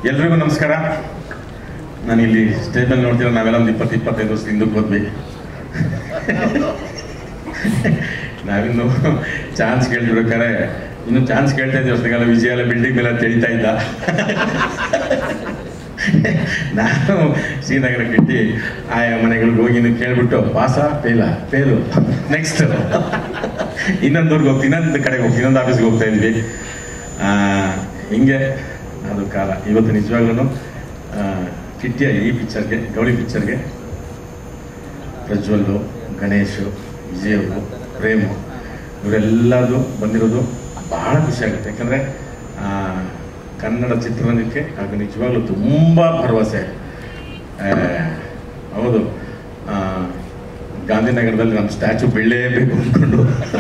ಎಲ್ರಿಗೂ ನಮಸ್ಕಾರ ನಾನು ಇಲ್ಲಿ ಸ್ಟೇಜ್ ಮೇಲೆ ನೋಡ್ತೀರ ನಾವೆಲ್ಲ ಒಂದು ಇಪ್ಪತ್ತು ಇಪ್ಪತ್ತೈದು ವರ್ಷ ಹಿಂದಕ್ಕೆ ಹೋದ್ವಿ ನಾವಿನ್ನು ಚಾನ್ಸ್ ಕೇಳ್ತಿರ್ಬೇಕಾರೆ ಇನ್ನು ಚಾನ್ಸ್ ಕೇಳ್ತಾ ಇದ್ದೀವಿ ಅಷ್ಟೊತ್ತಿಗೆಲ್ಲ ವಿಜಯ ಎಲ್ಲ ಬಿಲ್ಡಿಂಗ್ ಮೇಲೆ ತೆಳಿತಾ ಇದ್ದ ನಾನು ಶ್ರೀನಗರ ಕಿಟ್ಟಿ ಆಯಾ ಮನೆಗಳಿಗೆ ಹೋಗಿ ಇನ್ನು ಕೇಳ್ಬಿಟ್ಟು ಪಾಸ ಫೇಲ ಫೇಲು ನೆಕ್ಸ್ಟ್ ಇನ್ನೊಂದೂರ್ಗೆ ಹೋಗ್ತೀನಿ ಇನ್ನೊಂದು ಕಡೆಗೆ ಹೋಗ್ತೀನಿ ಇನ್ನೊಂದು ಆಫೀಸ್ಗೆ ಹೋಗ್ತಾ ಇದ್ವಿ ಆ, ಹಿಂಗೆ ಅದು ಕಾಲ ಇವತ್ತು ನಿಜವಾಗ್ಲೂ ಕಿಟ್ಟಿಯ ಈ ಪಿಕ್ಚರ್ಗೆ ಗೌಳಿ ಪಿಕ್ಚರ್ಗೆ ಪ್ರಜ್ವಲ್ಲು ಗಣೇಶು ವಿಜಯವರು ಪ್ರೇಮು ಇವರೆಲ್ಲದು ಬಂದಿರೋದು ಬಹಳ ಖುಷಿ ಆಗುತ್ತೆ ಯಾಕಂದರೆ ಕನ್ನಡ ಚಿತ್ರರಂಗಕ್ಕೆ ಹಾಗೂ ನಿಜವಾಗ್ಲೂ ತುಂಬ ಭರವಸೆ ಆ, ಹೌದು ಆ, ಗಾಂಧಿನಗರದಲ್ಲಿ ನಮ್ಮ ಸ್ಟ್ಯಾಚು ಬೆಳ್ಳೇಬೇಕು ಅಂದ್ಕೊಂಡು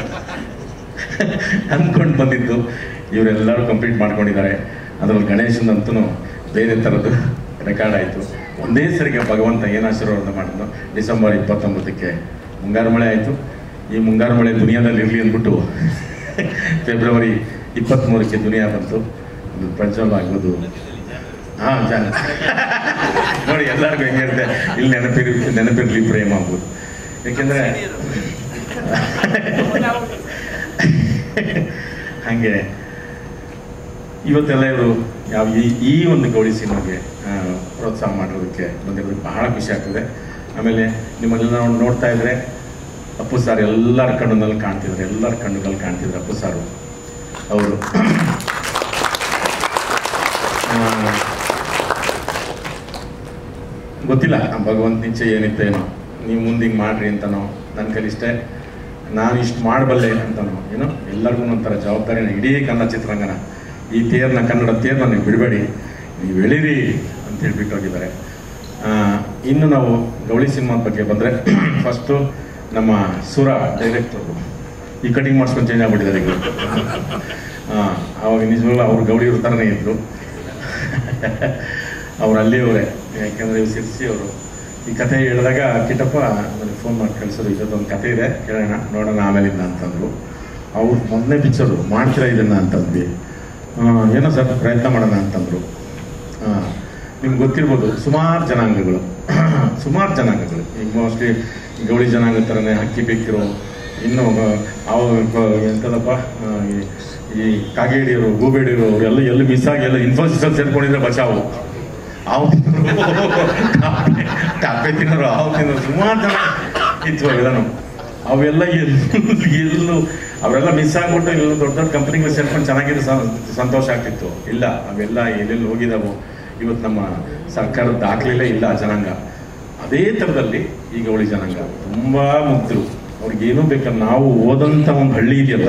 ಅಂದ್ಕೊಂಡು ಬಂದಿದ್ದು ಇವರೆಲ್ಲರೂ ಕಂಪ್ಲೀಟ್ ಮಾಡ್ಕೊಂಡಿದ್ದಾರೆ ಅದ್ರಲ್ಲಿ ಗಣೇಶನಂತೂ ಬೇರೆ ಥರದ್ದು ರೆಕಾರ್ಡ್ ಆಯಿತು ಒಂದೇ ಸರಿಗೆ ಭಗವಂತ ಏನು ಆಶೀರ್ವಾದ ಮಾಡಿದ್ನು ಡಿಸೆಂಬರ್ ಇಪ್ಪತ್ತೊಂಬತ್ತಕ್ಕೆ ಮುಂಗಾರು ಮಳೆ ಆಯಿತು ಈ ಮುಂಗಾರು ಮಳೆ ದುನಿಯಾದಲ್ಲಿ ಇರಲಿ ಅಂದ್ಬಿಟ್ಟು ಫೆಬ್ರವರಿ ಇಪ್ಪತ್ತ್ಮೂರಕ್ಕೆ ದುನಿಯಾ ಬಂತು ಅದು ಪ್ರಜ್ವಲ್ ಆಗ್ಬೋದು ಹಾಂ ಜಾನ ನೋಡಿ ಎಲ್ಲರಿಗೂ ಹೆಂಗಿರುತ್ತೆ ಇಲ್ಲಿ ನೆನಪಿರಿ ನೆನಪಿರ್ಲಿ ಪ್ರೇಮ ಆಗ್ಬೋದು ಯಾಕೆಂದರೆ ಹಾಗೆ ಇವತ್ತೆಲ್ಲ ಇವರು ಯಾವ ಈ ಈ ಒಂದು ಗೌಳಿ ಸಿನಿಮಾಗೆ ಆ, ಪ್ರೋತ್ಸಾಹ ಮಾಡಿರೋದಕ್ಕೆ ಬಂದಿರೋದಕ್ಕೆ ಬಹಳ ಖುಷಿ ಆಗ್ತದೆ ಆಮೇಲೆ ನಿಮ್ಮನ್ನೆಲ್ಲ ನಾವು ನೋಡ್ತಾ ಇದ್ರೆ ಅಪ್ಪು ಸಾರ್ ಎಲ್ಲರ ಕಣ್ಣುನಲ್ಲಿ ಕಾಣ್ತಿದ್ರು ಎಲ್ಲರ ಕಣ್ಣುಗಳಲ್ಲಿ ಕಾಣ್ತಿದ್ರು ಅಪ್ಪು ಸಾರು ಅವರು ಗೊತ್ತಿಲ್ಲ ಆ ಭಗವಂತ ಇಚ್ಛೆ ಏನಿತ್ತು ಏನೋ ನೀವು ಮುಂದೆ ಹಿಂಗೆ ಮಾಡ್ರಿ ಅಂತನೋ ನನ್ನ ಕೈಲಿಷ್ಟೇ ನಾನು ಇಷ್ಟು ಮಾಡಬಲ್ಲೆ ಅಂತನೋ ಏನೋ ಎಲ್ಲರಿಗೂ ಒಂಥರ ಜವಾಬ್ದಾರಿನ ಇಡೀ ಕನ್ನಡ ಚಿತ್ರರಂಗನ ಈ ತೇರ್ನ ಕನ್ನಡ ತೇರ್ನ ನೀವು ಬಿಡಬೇಡಿ ನೀವು ಎಳೀರಿ ಅಂತ ಹೇಳ್ಬಿಟ್ಟು ಹೋಗಿದ್ದಾರೆ ಆ, ಇನ್ನು ನಾವು ಗೌಳಿ ಸಿನಿಮಾದ ಬಗ್ಗೆ ಬಂದರೆ ಫಸ್ಟು ನಮ್ಮ ಸುರ ಡೈರೆಕ್ಟರು ಈ ಕಟಿಂಗ್ ಮಾಡಿಸ್ಕೊಂಡು ಚೇಂಜ್ ಆಗ್ಬಿಟ್ಟಿದ್ದಾರೆ ಈಗ ಹಾಂ ಅವಾಗ ನಿಜವಾಗ್ಲೂ ಅವ್ರು ಗೌಳಿಯವ್ರ ಥರನೇ ಇದ್ದರು ಅವ್ರು ಅಲ್ಲಿಯವರೇ ಯಾಕೆಂದರೆ ಇವ್ರು ಸಿರ್ಸಿ ಅವರು ಈ ಕಥೆ ಹೇಳಿದಾಗ ಕಿಟ್ಟಪ್ಪ ನನಗೆ ಫೋನ್ ಮಾಡಿ ಕಳಿಸೋದು ಇದೊಂದು ಕಥೆ ಇದೆ ಕೇಳೋಣ ನೋಡೋಣ ಆಮೇಲಿಂದ ಅಂತಂದರು ಅವ್ರು ಮೊದಲನೇ ಪಿಕ್ಚರು ಮಾಡ್ತೀರಾ ಇದನ್ನು ಅಂತಂದ್ವಿ ಆ, ಏನೋ ಸರ್ ಪ್ರಯತ್ನ ಮಾಡೋಣ ಅಂತಂದರು ನಿಮ್ಗೆ ಗೊತ್ತಿರ್ಬೋದು ಸುಮಾರು ಜನಾಂಗಗಳು ಸುಮಾರು ಜನಾಂಗಗಳು ಈಗ ಮೋಸ್ಟ್ಲಿ ಗೌಳಿ ಜನಾಂಗ ಥರನೇ ಹಕ್ಕಿ ಬೇಕಿರೋ ಇನ್ನು ಅವು ಎಂಥದಪ್ಪ ಆ, ಈ- ಈ ಕಾಗೇಡಿಯರು ಗೂಬೇಡಿಯರು ಅವರೆಲ್ಲ ಎಲ್ಲಿ ಮಿಸ್ ಆಗಿ ಎಲ್ಲ ಇನ್ಫೋಸಿಸಲ್ಲಿ ಸೇರ್ಕೊಂಡಿದ್ರೆ ಬಚಾವು ಹಾವು ತಿನ್ನೋರು ಕಾಪೆ ಕಾಪೆ ತಿನ್ನೋರು ಹಾವು ತಿನ್ನೋರು ಸುಮಾರು ಜನ ಇತ್ತು ಅವೆಲ್ಲನು ಅವೆಲ್ಲ ಎಲ್ಲೂ ಎಲ್ಲೂ ಅವರೆಲ್ಲ ಮಿಸ್ ಆಗ್ಬಿಟ್ಟು ಎಲ್ಲ ದೊಡ್ಡ ದೊಡ್ಡ ಕಂಪ್ನಿಗಳು ಸೇರ್ಕೊಂಡು ಚೆನ್ನಾಗಿದ್ದು ಸಂತೋಷ ಆಗ್ತಿತ್ತು ಇಲ್ಲ ಅವೆಲ್ಲ ಎಲ್ಲೆಲ್ಲಿ ಹೋಗಿದಾವೋ ಇವತ್ತು ನಮ್ಮ ಸರ್ಕಾರದ ದಾಖಲೆಲೇ ಇಲ್ಲ ಆ ಜನಾಂಗ ಅದೇ ಥರದಲ್ಲಿ ಈಗ ಅವಳಿ ಜನಾಂಗ ತುಂಬ ಮುಗ್ಧರು ಅವ್ರಿಗೇನು ಬೇಕಾದ್ರೆ ನಾವು ಓದಂಥ ಒಂದು ಹಳ್ಳಿ ಇದೆಯಲ್ಲ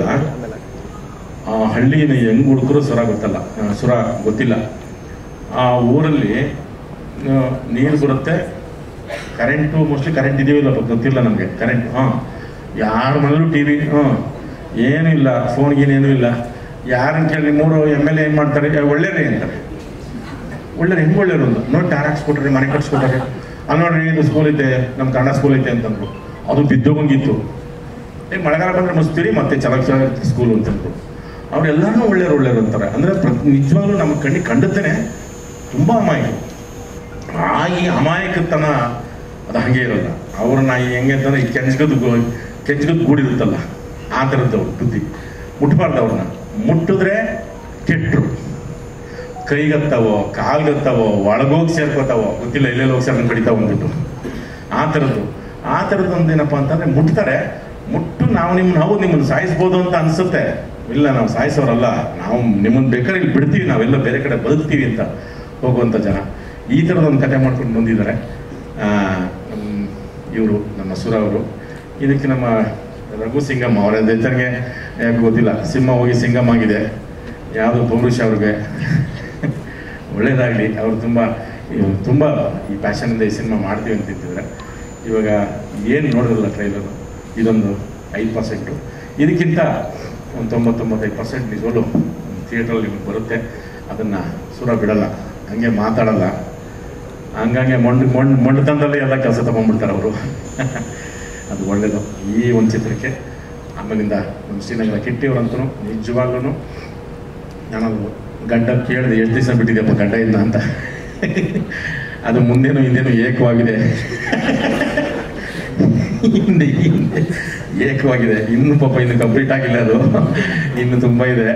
ಆ ಹಳ್ಳಿನ ಹೆಂಗ್ ಹುಡುಕರು ಸುರ ಗೊತ್ತಲ್ಲ ಆ, ಸುರ ಗೊತ್ತಿಲ್ಲ ಆ ಊರಲ್ಲಿ ಆ, ನೀರು ಬರುತ್ತೆ ಕರೆಂಟು ಮೋಸ್ಟ್ಲಿ ಕರೆಂಟ್ ಇದೆಯೋ ಇಲ್ಲ ಗೊತ್ತಿಲ್ಲ ನಮಗೆ ಕರೆಂಟ್ ಹಾಂ ಯಾರ ಮನೇಲೂ ಟಿ ವಿ ಹಾಂ ಏನೂ ಇಲ್ಲ ಫೋನ್ ಗೀನ್ ಏನೂ ಇಲ್ಲ ಯಾರನ್ನ ಕೇಳಿ ನಿಮ್ಮೂರು ಎಮ್ ಎಲ್ ಎ ಏನು ಮಾಡ್ತಾರೆ "ಏ, ಒಳ್ಳೇರೇ ಅಂತಾರೆ ಒಳ್ಳೆ ಹೆಂಗೆ ಒಳ್ಳೆಯರು ಅಂತ ನೋಡಿ ಟಾರ್ ಹಾಕ್ಸ್ಕೊಟ್ರಿ ಮನೆ ಕಟ್ಸ್ಕೊಟ್ರೆ ಅಲ್ಲಿ ನೋಡ್ರಿ ಇದು ಸ್ಕೂಲ್ ಐತೆ ನಮ್ಮ ಕನ್ನಡ ಸ್ಕೂಲ್ ಐತೆ ಅಂತಂದ್ರು ಅದು ಬಿದ್ದೋಗಂಗಿತ್ತು ಏ ಮಳೆಗಾಲ ಬಂದ್ರೆ ಮುಸ್ತೀರಿ ಮತ್ತೆ ಚೆನ್ನಾಗಿ ಚೆನ್ನಾಗಿ ಸ್ಕೂಲ್ ಅಂತಂದ್ರು ಅವರೆಲ್ಲರೂ ಒಳ್ಳೆಯರು ಒಳ್ಳೆಯರು ಅಂತಾರೆ ಅಂದರೆ ಪ್ರತಿ ನಿಜವಾಗ್ಲೂ ನಮ್ಮ ಕಣ್ಣಿಗೆ ಕಂಡುತ್ತೇನೆ ತುಂಬ ಅಮಾಯಕರು ಆ ಈ ಅಮಾಯಕತನ ಅದು ಹಾಗೆ ಇರಲ್ಲ ಅವ್ರನ್ನ ಈ ಹೆಂಗೆ ಅಂತಂದ್ರೆ ಈ ಕೆಂಚ್ಗದ್ ಗೋ- ಕೆಂಚ್ಗದ್ ಗೂಡಿರುತ್ತಲ್ಲ ಆ ಥರದ್ದವ್ರು ಬುದ್ಧಿ ಮುಟ್ಬಾರ್ದು ಅವ್ರನ್ನ ಮುಟ್ಟಿದ್ರೆ ಕೆಟ್ಟರು ಕೈಗತ್ತವೋ ಕಾಲ್ಗತ್ತವೋ ಒಳಗೋಗಿ ಸೇರ್ಕೋತಾವೋ ಗೊತ್ತಿಲ್ಲ ಎಲ್ಲೆಲ್ಲಿ ಹೋಗಿ ಸೇರ್ಕೊಂಡು ಕಡಿತಾವ ಅಂದ್ಬಿಟ್ಟು ಆ ಥರದ್ದು ಆ ಥರದ್ದು ಒಂದು ಏನಪ್ಪ ಅಂತಂದ್ರೆ ಮುಟ್ತಾರೆ ಮುಟ್ಟು ನಾವು ನಿಮ್ಮನ್ನ ಹೌದು ನಿಮ್ಮನ್ನ ಸಾಯಿಸ್ಬೋದು ಅಂತ ಅನ್ಸುತ್ತೆ ಇಲ್ಲ ನಾವು ಸಾಯಿಸೋರಲ್ಲ ನಾವು ನಿಮ್ಮನ್ನ ಬೇಕಾದ್ರೆ ಇಲ್ಲಿ ಬಿಡ್ತೀವಿ ನಾವೆಲ್ಲ ಬೇರೆ ಕಡೆ ಬದುಕ್ತೀವಿ ಅಂತ ಹೋಗುವಂಥ ಜನ ಈ ಥರದ ಒಂದು ಕತೆ ಮಾಡ್ಕೊಂಡು ಬಂದಿದ್ದಾರೆ ಇವರು ನಮ್ಮ ಸುರ ಅವರು ಇದಕ್ಕೆ ನಮ್ಮ ರಘು ಸಿಂಗಮ್ಮ ಅವರ ಹೆಸರಿಗೆ ಯಾಕೆ ಗೊತ್ತಿಲ್ಲ ಸಿಂಹ ಹೋಗಿ ಸಿಂಗಮ್ ಆಗಿದೆ ಯಾವುದು ಪೌರುಷ ಅವ್ರಿಗೆ ಒಳ್ಳೇದಾಗಲಿ ಅವರು ತುಂಬ ಇವ್- ತುಂಬ ಈ ಪ್ಯಾಷನಿಂದ ಈ ಸಿನಿಮಾ ಮಾಡ್ತೀವಿ ಅಂತ ಇದ್ದಿದ್ರೆ ಇವಾಗ ಏನು ನೋಡಿದ್ರಲ್ಲ ಟ್ರೈಲರು ಇದೊಂದು ಐದು ಪರ್ಸೆಂಟು ಇದಕ್ಕಿಂತ ಒಂದು ತೊಂಬತ್ತೊಂಬತ್ತೈದು ಪರ್ಸೆಂಟ್ ನಿಜವಲ್ಲೂ ಥಿಯೇಟ್ರಲ್ಲಿ ನಿಮಗೆ ಬರುತ್ತೆ ಅದನ್ನು ಸುರ ಬಿಡಲ್ಲ ಹಂಗೆ ಮಾತಾಡಲ್ಲ ಹಂಗಂಗೆ ಮೊಂಡು ಮೊಂಡು ಮೊಂಡುತನದಲ್ಲಿ ಎಲ್ಲ ಕೆಲಸ ತಗೊಂಡ್ಬಿಡ್ತಾರೆ ಅವರು ಅದು ಒಳ್ಳೇದು ಈ ಒಂದು ಚಿತ್ರಕ್ಕೆ ಆಮೇಲಿಂದ ನಮ್ಮ ಶ್ರೀನಗರ ಕಿಟ್ಟಿಯವರಂತೂ ನಿಜವಾಗ್ಲೂ ನಾನು ಗಡ್ಡ ಕೇಳಿದೆ ಎಷ್ಟು ದಿವಸ ಬಿಟ್ಟಿದೆಯಪ್ಪ ಗಡ್ಡ ಇದ್ನ ಅಂತ ಅದು ಮುಂದೇನು ಹಿಂದೇನು ಏಕವಾಗಿದೆ ಹಿಂದೆ ಹಿಂದೆ ಏಕವಾಗಿದೆ ಇನ್ನು ಪಾಪ ಇನ್ನು ಕಂಪ್ಲೀಟ್ ಆಗಿಲ್ಲ ಅದು ಇನ್ನು ತುಂಬ ಇದೆ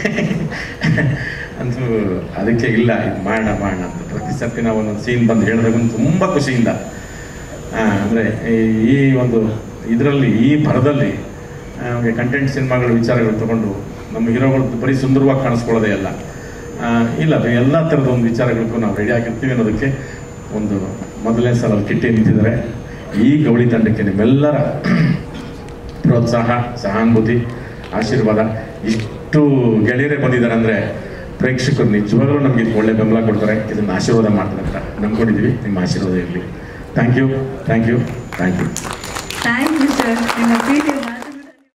ಅಂತೂ ಅದಕ್ಕೆ ಇಲ್ಲ ಇದು ಮಾಡೋಣ ಮಾಡೋಣ ಅಂತ ಪ್ರತಿ ಸರ್ತಿ ನಾವು ಒಂದೊಂದು ಸೀನ್ ಬಂದು ಹೇಳಿದಾಗ ತುಂಬ ಖುಷಿಯಿಂದ ಆ, ಅಂದ್ರೆ ಈ- ಈ ಒಂದು ಇದರಲ್ಲಿ ಈ ಭರದಲ್ಲಿ ಕಂಟೆಂಟ್ ಸಿನಿಮಾಗಳ ವಿಚಾರಗಳು ತಗೊಂಡು ನಮ್ಮ ಹೀರೋಗಳು ಬರೀ ಸುಂದರವಾಗಿ ಕಾಣಿಸ್ಕೊಳ್ಳೋದೇ ಅಲ್ಲ ಆ, ಇಲ್ಲ ಎಲ್ಲ ಥರದ ಒಂದು ವಿಚಾರಗಳಿಗೂ ನಾವು ರೆಡಿ ಆಗಿರ್ತೀವಿ ಅನ್ನೋದಕ್ಕೆ ಒಂದು ಮೊದಲನೇ ಸಲ ಕಿಟ್ಟಿ ನಿಂತಿದ್ದಾರೆ ಈ ಗೌಳಿ ತಂಡಕ್ಕೆ ನಿಮ್ಮೆಲ್ಲರ ಪ್ರೋತ್ಸಾಹ ಸಹಾನುಭೂತಿ ಆಶೀರ್ವಾದ ಇಷ್ಟು ಗೆಳೆಯರೇ ಬಂದಿದ್ದಾರೆ ಅಂದರೆ ಪ್ರೇಕ್ಷಕರು ನಿಜವಾಗ್ಲೂ ನಮಗೆ ಇದಕ್ಕೆ ಒಳ್ಳೆ ಬೆಂಬಲ ಕೊಡ್ತಾರೆ ಇದನ್ನು ಆಶೀರ್ವಾದ ಮಾಡ್ತಾರೆ ಅಂತ ನಂಬ್ಕೊಂಡಿದ್ದೀವಿ ನಿಮ್ಮ ಆಶೀರ್ವಾದ ಇರಲಿ thank you thank you thank you thank you sir ನಿಮ್ಮ ಪ್ರೀತಿ